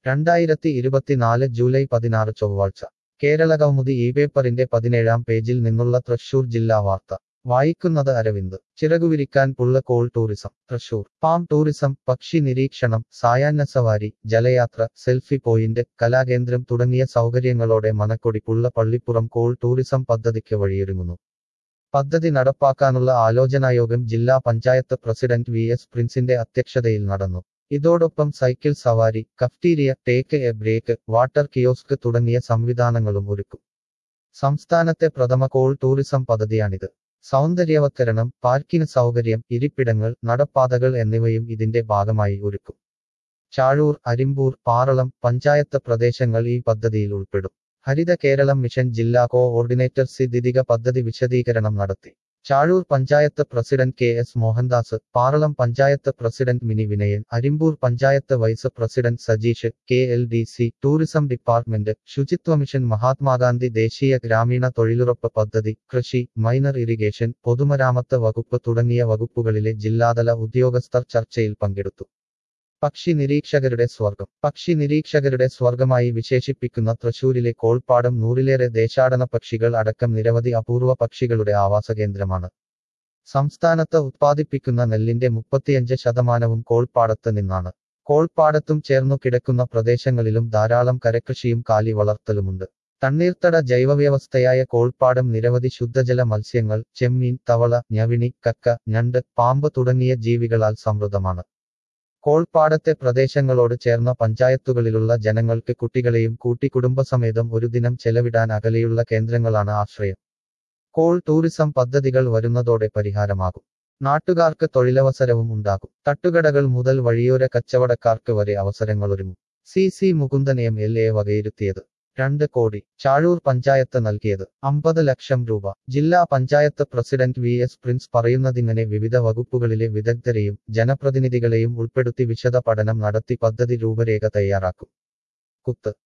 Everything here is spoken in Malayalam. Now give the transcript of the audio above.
രണ്ടായിരത്തി ഇരുപത്തിനാല് ജൂലൈ പതിനാറ് ചൊവ്വാഴ്ച കേരളകൗമുദി ഈ പേപ്പറിന്റെ പതിനേഴാം പേജിൽ നിന്നുള്ള തൃശൂർ ജില്ലാ വാർത്ത വായിക്കുന്നത് അരവിന്ദ് ചിറകുവിരിക്കാൻ Pullakkol tourism Thrissur palm tourism പക്ഷി നിരീക്ഷണം സായാഹ്ന സവാരി ജലയാത്ര സെൽഫി പോയിന്റ് കലാകേന്ദ്രം തുടങ്ങിയ സൗകര്യങ്ങളോടെ മനക്കൊടി പുള്ള പള്ളിപ്പുറം കോൾ ടൂറിസം പദ്ധതിക്ക് വഴിയൊരുങ്ങുന്നു പദ്ധതി നടപ്പാക്കാനുള്ള ആലോചനായോഗം ജില്ലാ പഞ്ചായത്ത് പ്രസിഡന്റ് വി എസ് പ്രിൻസിന്റെ അധ്യക്ഷതയിൽ നടന്നു ഇതോടൊപ്പം സൈക്കിൾ സവാരി cafeteria take a break water kiosk തുടങ്ങിയ സംവിധാനങ്ങളും ഒരുക്കും സംസ്ഥാനത്തെ പ്രഥമ കോൾ ടൂറിസം പദ്ധതിയാണിത് സൗന്ദര്യവത്കരണം പാർക്കിംഗ് സൗകര്യം ഇരിപ്പിടങ്ങൾ നടപ്പാതകൾ എന്നിവയും ഇതിന്റെ ഭാഗമായി ഒരുക്കും ചാഴൂർ അരിമ്പൂർ പാറളം പഞ്ചായത്ത് പ്രദേശങ്ങൾ ഈ പദ്ധതിയിൽ ഉൾപ്പെടും ഹരിത കേരളം മിഷൻ ജില്ലാ കോഓർഡിനേറ്റർ സി ദിദിക പദ്ധതി വിശദീകരണം നടത്തി Chazhur panchayat president K S Mohandas Paralam panchayat president mini Vinayan Arimpur panchayat vice president Sajeesh K L D C tourism department ശുചിത്വ മിഷൻ മഹാത്മാഗാന്ധി ദേശീയ ഗ്രാമീണ തൊഴിലുറപ്പ് പദ്ധതി കൃഷി മൈനർ ഇറിഗേഷൻ പൊതുമരാമത്ത് വകുപ്പ് തുടങ്ങിയ വകുപ്പുകളിലെ ജില്ലാതല ഉദ്യോഗസ്ഥർ ചർച്ചയിൽ പങ്കെടുത്തു പക്ഷി നിരീക്ഷകരുടെ സ്വർഗം പക്ഷി നിരീക്ഷകരുടെ സ്വർഗമായി വിശേഷിപ്പിക്കുന്ന തൃശൂരിലെ കോൾപ്പാടം നൂറിലേറെ ദേശാടന പക്ഷികൾ അടക്കം നിരവധി അപൂർവ പക്ഷികളുടെ ആവാസകേന്ദ്രമാണ് സംസ്ഥാനത്ത് ഉത്പാദിപ്പിക്കുന്ന നെല്ലിന്റെ മുപ്പത്തിയഞ്ച് ശതമാനവും കോൾപ്പാടത്ത് നിന്നാണ് കോൾപ്പാടത്തും ചേർന്നു കിടക്കുന്ന പ്രദേശങ്ങളിലും ധാരാളം കരകൃഷിയും കാലി വളർത്തലുമുണ്ട് തണ്ണീർത്തട ജൈവവ്യവസ്ഥയായ കോൾപ്പാടം നിരവധി ശുദ്ധജല മത്സ്യങ്ങൾ ചെമ്മീൻ തവള ഞവിണി കക്ക ഞണ്ട് പാമ്പ് തുടങ്ങിയ ജീവികളാൽ സമൃദ്ധമാണ് കോൾപ്പാടത്തെ പ്രദേശങ്ങളോട് ചേർന്ന പഞ്ചായത്തുകളിലുള്ള ജനങ്ങൾക്ക് കുട്ടികളെയും കൂട്ടി കുടുംബസമേതം ഒരു ദിനം ചെലവിടാൻ അകലെയുള്ള കേന്ദ്രങ്ങളാണ് ആശ്രയം കോൾ ടൂറിസം പദ്ധതികൾ വരുന്നതോടെ പരിഹാരമാകും നാട്ടുകാർക്ക് തൊഴിലവസരവും ഉണ്ടാകും തട്ടുകടകൾ മുതൽ വഴിയോര കച്ചവടക്കാർക്ക് വരെ അവസരങ്ങളൊരുങ്ങും C C Mukundan M L A വകയിരുത്തിയത് രണ്ട് കോടി ചാഴൂർ പഞ്ചായത്ത് നൽകിയത് അമ്പത് ലക്ഷം രൂപ ജില്ലാ panchayat president V S Prince പറയുന്നതിങ്ങനെ വിവിധ വകുപ്പുകളിലെ വിദഗ്ധരെയും ജനപ്രതിനിധികളെയും ഉൾപ്പെടുത്തി വിശദ പഠനം നടത്തി പദ്ധതി രൂപരേഖ തയ്യാറാക്കും കുത്ത്